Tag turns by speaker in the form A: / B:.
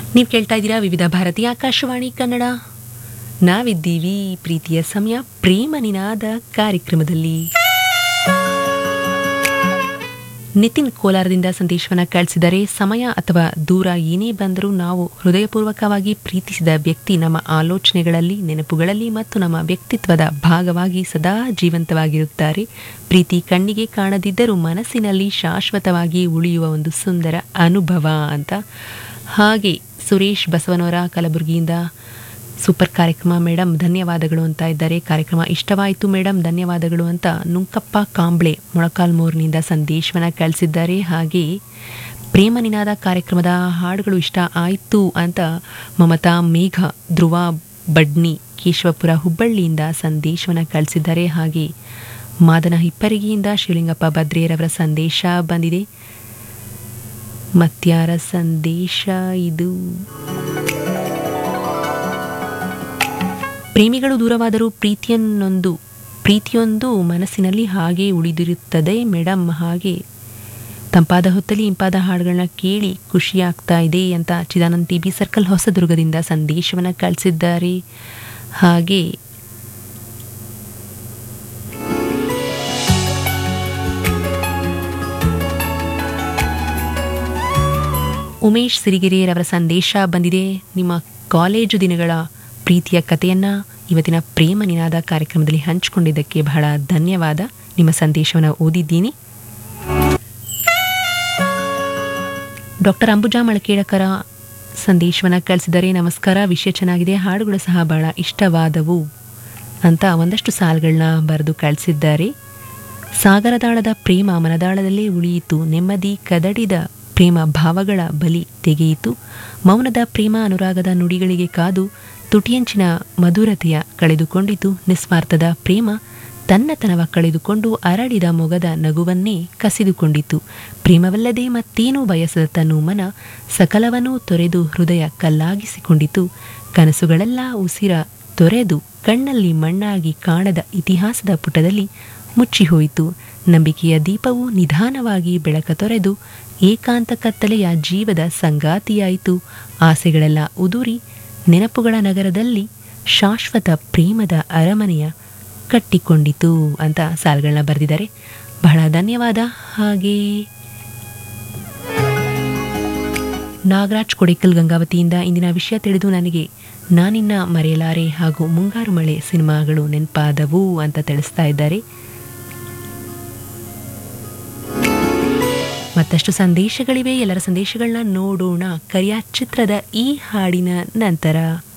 A: ನೀವು ಕೇಳ್ತಾ ಇದ್ದೀರಾ ವಿವಿಧ ಭಾರತಿ ಆಕಾಶವಾಣಿ ಕನ್ನಡ ನಾವಿದ್ದೀವಿ ಪ್ರೀತಿಯ ಸಮಯ ಪ್ರೇಮ ನಿನಾದ ಕಾರ್ಯಕ್ರಮದಲ್ಲಿ ನಿತಿನ್ ಕೋಲಾರದಿಂದ ಸಂದೇಶವನ್ನ ಕಳಿಸಿದರೆ ಸಮಯ ಅಥವಾ ದೂರ ಏನೇ ಬಂದರೂ ನಾವು ಹೃದಯಪೂರ್ವಕವಾಗಿ ಪ್ರೀತಿಸಿದ ವ್ಯಕ್ತಿ ನಮ್ಮ ಆಲೋಚನೆಗಳಲ್ಲಿ ನೆನಪುಗಳಲ್ಲಿ ಮತ್ತು ನಮ್ಮ ವ್ಯಕ್ತಿತ್ವದ ಭಾಗವಾಗಿ ಸದಾ ಜೀವಂತವಾಗಿರುತ್ತಾರೆ ಪ್ರೀತಿ ಕಣ್ಣಿಗೆ ಕಾಣದಿದ್ದರೂ ಮನಸ್ಸಿನಲ್ಲಿ ಶಾಶ್ವತವಾಗಿ ಉಳಿಯುವ ಒಂದು ಸುಂದರ ಅನುಭವ ಅಂತ ಹಾಗೆ ಸುರೇಶ್ ಬಸವನವರ ಕಲಬುರಗಿಯಿಂದ ಸೂಪರ್ ಕಾರ್ಯಕ್ರಮ ಮೇಡಮ್ ಧನ್ಯವಾದಗಳು ಅಂತ ಇದ್ದಾರೆ ಕಾರ್ಯಕ್ರಮ ಇಷ್ಟವಾಯಿತು ಮೇಡಮ್ ಧನ್ಯವಾದಗಳು ಅಂತ ನುಂಕಪ್ಪ ಕಾಂಬ್ಳೆ ಮೊಳಕಾಲ್ಮೂರಿನಿಂದ ಸಂದೇಶವನ್ನ ಕಳಿಸಿದ್ದಾರೆ ಹಾಗೆ ಪ್ರೇಮ ನಿನಾದ ಕಾರ್ಯಕ್ರಮದ ಹಾಡುಗಳು ಇಷ್ಟ ಆಯಿತು ಅಂತ ಮಮತಾ ಮೇಘ ಧ್ರುವ ಬಡ್ನಿ ಕೇಶವಪುರ ಹುಬ್ಬಳ್ಳಿಯಿಂದ ಸಂದೇಶವನ್ನ ಕಳಿಸಿದ್ದಾರೆ ಹಾಗೆ ಮಾದನ ಹಿಪ್ಪರಿಗೆಯಿಂದ ಶಿವಲಿಂಗಪ್ಪ ಬದ್ರೇರವರ ಸಂದೇಶ ಬಂದಿದೆ ಮತ್ಯಾರ ಸಂದೇಶ ಇದು ಪ್ರೇಮಿಗಳು ದೂರವಾದರೂ ಪ್ರೀತಿಯನ್ನೊಂದು ಪ್ರೀತಿಯೊಂದು ಮನಸ್ಸಿನಲ್ಲಿ ಹಾಗೆ ಉಳಿದಿರುತ್ತದೆ ಮೇಡಮ್ ಹಾಗೆ ತಂಪಾದ ಹೊತ್ತಲ್ಲಿ ಇಂಪಾದ ಹಾಡುಗಳನ್ನ ಕೇಳಿ ಖುಷಿಯಾಗ್ತಾ ಇದೆ ಅಂತ ಚಿದಾನಂದ್ ಟಿ ಬಿ ಸರ್ಕಲ್ ಹೊಸದುರ್ಗದಿಂದ ಸಂದೇಶವನ್ನು ಕಳಿಸಿದ್ದಾರೆ ಹಾಗೆ ಉಮೇಶ್ ಸಿರಿಗೆರೆಯರವರ ಸಂದೇಶ ಬಂದಿದೆ ನಿಮ್ಮ ಕಾಲೇಜು ದಿನಗಳ ಪ್ರೀತಿಯ ಕಥೆಯನ್ನು ಇವತ್ತಿನ ಪ್ರೇಮ ನಿನಾದ ಕಾರ್ಯಕ್ರಮದಲ್ಲಿ ಹಂಚಿಕೊಂಡಿದ್ದಕ್ಕೆ ಬಹಳ ಧನ್ಯವಾದ ನಿಮ್ಮ ಸಂದೇಶವನ್ನು ಓದಿದ್ದೀನಿ ಡಾಕ್ಟರ್ ಅಂಬುಜಾ ಮಳಕೇಳಕರ ಸಂದೇಶವನ್ನು ಕಳಿಸಿದರೆ ನಮಸ್ಕಾರ ವಿಷಯ ಚೆನ್ನಾಗಿದೆ ಹಾಡುಗಳು ಸಹ ಬಹಳ ಇಷ್ಟವಾದವು ಅಂತ ಒಂದಷ್ಟು ಸಾಲುಗಳನ್ನ ಬರೆದು ಕಳಿಸಿದ್ದಾರೆ ಸಾಗರದಾಳದ ಪ್ರೇಮ ಮನದಾಳದಲ್ಲೇ ಉಳಿಯಿತು ನೆಮ್ಮದಿ ಕದಡಿದ ಪ್ರೇಮ ಭಾವಗಳ ಬಲಿ ತೆಗೆಯಿತು ಮೌನದ ಪ್ರೇಮ ಅನುರಾಗದ ನುಡಿಗಳಿಗೆ ಕಾದು ತುಟಿಯಂಚಿನ ಮಧುರತೆಯ ಕಳೆದುಕೊಂಡಿತು ನಿಸ್ವಾರ್ಥದ ಪ್ರೇಮ ತನ್ನತನವ ಕಳೆದುಕೊಂಡು ಅರಳಿದ ಮೊಗದ ನಗುವನ್ನೇ ಕಸಿದುಕೊಂಡಿತು ಪ್ರೇಮವಲ್ಲದೆ ಮತ್ತೇನೂ ಬಯಸದ ತನ್ನು ಮನ ಸಕಲವನ್ನೂ ತೊರೆದು ಹೃದಯ ಕಲ್ಲಾಗಿಸಿಕೊಂಡಿತು ಕನಸುಗಳೆಲ್ಲ ಉಸಿರ ತೊರೆದು ಕಣ್ಣಲ್ಲಿ ಮಣ್ಣಾಗಿ ಕಾಣದ ಇತಿಹಾಸದ ಪುಟದಲ್ಲಿ ಮುಚ್ಚಿಹೋಯಿತು ನಂಬಿಕೆಯ ದೀಪವು ನಿಧಾನವಾಗಿ ಬೆಳಕ ತೊರೆದು ಏಕಾಂತ ಕತ್ತಲೆಯ ಜೀವದ ಸಂಗಾತಿಯಾಯಿತು ಆಸೆಗಳೆಲ್ಲ ಉದುರಿ ನೆನಪುಗಳ ನಗರದಲ್ಲಿ ಶಾಶ್ವತ ಪ್ರೇಮದ ಅರಮನೆಯ ಕಟ್ಟಿಕೊಂಡಿತು ಅಂತ ಸಾಲುಗಳನ್ನ ಬರೆದಿದ್ದಾರೆ ಬಹಳ ಧನ್ಯವಾದ ಹಾಗೆ ನಾಗರಾಜ್ ಕೊಡೇಕಲ್ ಗಂಗಾವತಿಯಿಂದ ಇಂದಿನ ವಿಷಯ ತಿಳಿದು ನನಗೆ ನಾನಿನ್ನ ಮರೆಯಲಾರೆ ಹಾಗೂ ಮುಂಗಾರು ಮಳೆ ಸಿನಿಮಾಗಳು ನೆನಪಾದವು ಅಂತ ತಿಳಿಸ್ತಾ ಇದ್ದಾರೆ ಮತ್ತಷ್ಟು ಸಂದೇಶಗಳಿವೆ ಎಲ್ಲರ ಸಂದೇಶಗಳನ್ನ ನೋಡೋಣ ಕರಿಯ ಚಿತ್ರದ ಈ ಹಾಡಿನ ನಂತರ